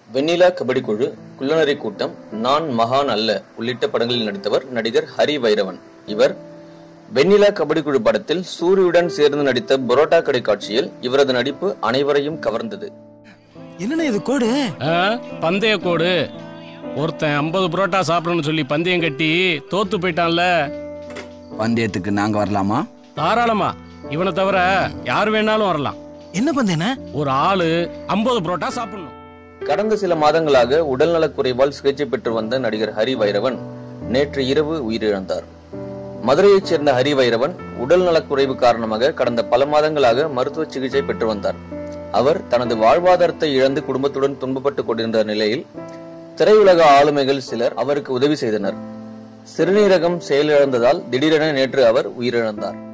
வெண்ணிலா கபடி குழு குள்ளநரி கூட்டம் நான் மகான் அல்ல உள்ளிட்ட படங்களில் நடித்தவர் நடிகர் ஹரி வைரவன் இவர் வெண்ணிலா கபடி குழு படத்தில் சூரியுடன் சேர்ந்து நடித்த பரோட்டா கடை காட்சியில் இவரது நடிப்பு அனைவரையும் கவர்ந்தது என்னண்ணே இது கோடு ஆ, பந்தய கோடு ஒருத்தன் ஐம்பது புரோட்டா சாப்பிடணும்னு சொல்லி பந்தயம் கட்டி தோத்து போயிட்டான்ல பந்தயத்துக்கு நாங்க வரலாமா தாராளமா இவனை தவிர யார் வேணாலும் வரலாம் என்ன பந்தேண்ணே ஒரு ஆளு ஐம்பது புரோட்டா சாப்பிடணும் கடந்த சில மாதங்களாக உடல்நலக் குறைவால் சிகிச்சை பெற்று வந்த நடிகர் ஹரி வைரவன் நேற்று இரவு உயிரிழந்தார் மதுரையைச் சேர்ந்த ஹரி வைரவன் உடல் நலக்குறைவு காரணமாக கடந்த பல மாதங்களாக மருத்துவ சிகிச்சை பெற்று வந்தார் அவர் தனது வாழ்வாதாரத்தை இழந்து குடும்பத்துடன் துன்பப்பட்டுக் கொண்டிருந்த நிலையில் திரையுலக ஆளுமைகள் சிலர் அவருக்கு உதவி செய்தனர் சிறுநீரகம் செயலிழந்ததால் திடீரென நேற்று அவர் உயிரிழந்தார்